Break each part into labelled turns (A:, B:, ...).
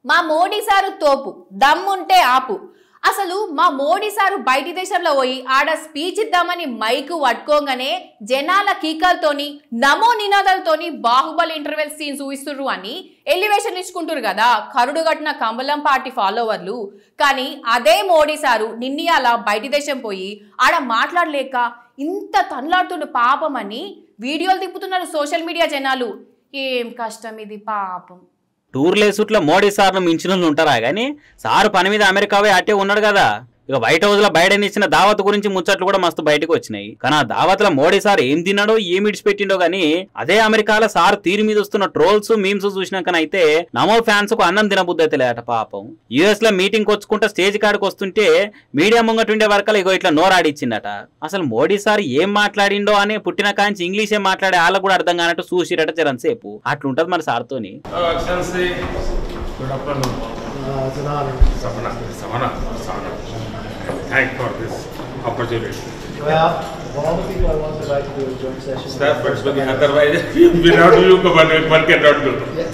A: మా మోడీ సారు తోపు దమ్ముంటే ఆపు అసలు మా మోడీ సారు బయటి దేశంలో పోయి ఆడ స్పీచ్ ఇద్దామని మైకు పట్టుకోగానే జనాల కీకలతోని నమో నినాదాలతోని బాహుబలి ఇంటర్వెల్ సీన్స్ ఊహిస్తుర్రు అని ఎలివేషన్ ఇచ్చుకుంటారు కదా కరుడు కట్టిన కమలం పార్టీ ఫాలోవర్లు కానీ అదే మోడీ సారు నిన్నయాల బయటి దేశం పోయి ఆడ మాట్లాడలేక ఇంత తన్లాడుతుండు పాపం అని వీడియోలు తిప్పుతున్నారు సోషల్ మీడియా జనాలు ఏం కష్టం ఇది పాపం
B: టూర్లేసుట్లో మోడీ సార్ను మించిన ఉంటారా గానీ సారు పని మీద అమెరికా పోయి అట్టే ఉన్నాడు కదా ఇక వైట్ హౌస్ లో బైడెన్ ఇచ్చిన దావత్ గురించి ముచ్చట్లు కూడా మస్తు బయటకు వచ్చినాయి కానీ ఆ దావత్ లో మోడీ సార్ ఏం తిన్నాడో ఏం ఇడిచిపెట్టిండో గానీ అదే అమెరికాలో సార్ తీరు మీద వస్తున్న ట్రోల్స్ మీమ్స్ చూసినాకనైతే నమో ఫ్యాన్స్ కు అన్నం తినబుద్ధి అయితే లేట పాపం యుఎస్ లో మీటింగ్ వచ్చుకుంటా స్టేజ్ కాడికి వస్తుంటే మీడియా ముంగటుండే వరకలు ఇగో ఇట్లా నోరాడిచ్చిందట అసలు మోడీ సార్ ఏం మాట్లాడిండో అని పుట్టిన కాంచి ఇంగ్లీషే మాట్లాడే వాళ్ళకు కూడా అర్థం కానట్టు చూసిరట జరం సేపు అట్లుంటది మన సార్తోని
C: Oh, Excellency. Good afternoon.
D: Uh, it's an honor.
C: Savana. Savana. Savana. Thank for this opportunity.
D: Well, of all the people I want to invite to do a joint session.
C: Staff but but otherwise, without you, one, one cannot do.
D: Yes.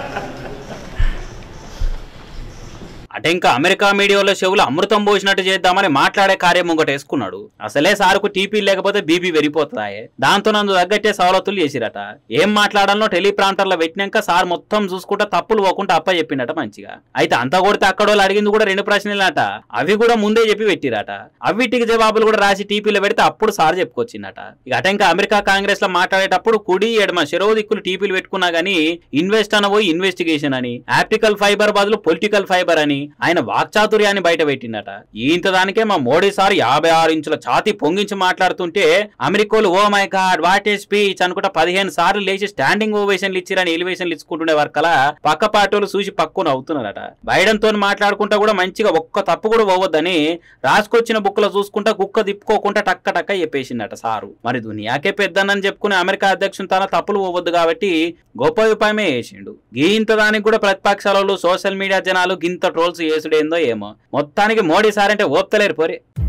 B: అంటే ఇంకా America మీడియాలో చెవులు అమృతం పోసినట్టు చేద్దామని మాట్లాడే కార్యం ముంగట వేసుకున్నాడు అసలే సారుకు టీపీ లేకపోతే బీపీ వెరిపోతాయే దాంతో నందు తగ్గట్టే సవలతులు చేసిరట ఏం మాట్లాడాలో టెలిప్రాంటర్లో పెట్టినాక సార్ మొత్తం చూసుకుంటా తప్పులు పోకుండా అప్ప చెప్పిండట మంచిగా అయితే అంతా కొడితే అక్కడోళ్ళు అడిగింది కూడా రెండు ప్రశ్నలట అవి కూడా ముందే చెప్పి పెట్టిరట అవిటికి జవాబులు కూడా రాసి టీపీలో పెడితే అప్పుడు సార్ చెప్పుకొచ్చిందట ఇక అట ఇంకా అమెరికా కాంగ్రెస్ లో మాట్లాడేటప్పుడు కుడి ఎడమ చెరవు దిక్కులు టీపీలు పెట్టుకున్నా గానీ ఇన్వెస్ట్ అన పోయి ఇన్వెస్టిగేషన్ అని ఆప్టికల్ ఫైబర్ బదులు పొలిటికల్ ఫైబర్ అని ఆయన వాక్చాతుర్యాన్ని బయట పెట్టిండట ఇంత దానికే మా మోడీ సార్ యాభై ఆరు ఇంచుల ఛాతి పొంగించి మాట్లాడుతుంటే అమెరికోలు oh my god what a speech అనుకుంటా పదిహేను సార్లు లేచి స్టాండింగ్ ఓవేషన్లు ఇచ్చిరని ఎలివేషన్లు ఇచ్చుకుంటుండే వరకలా పక్క పార్టీలు చూసి పక్కున అవుతున్నారట బైడెన్ తో మాట్లాడుకుంటా కూడా మంచిగా ఒక్క తప్పు కూడా పోవద్దని రాసుకొచ్చిన బుక్ లో చూసుకుంటా కుక్క తిప్పుకోకుండా టక్క టక్క చెప్పేసిందట సారు మరి దునియాకే పెద్దనని చెప్పుకునే అమెరికా అధ్యక్షుని తన తప్పులు పోవద్దు కాబట్టి గొప్ప ఉపాయమే చేసిండు గీంత దానికి కూడా ప్రతిపక్షాలలో సోషల్ మీడియా జనాలు గింత ట్రోల్స్ చేసుడేందో ఏమో మొత్తానికి మోడీ సార్ అంటే ఓప్తలేరు పోరే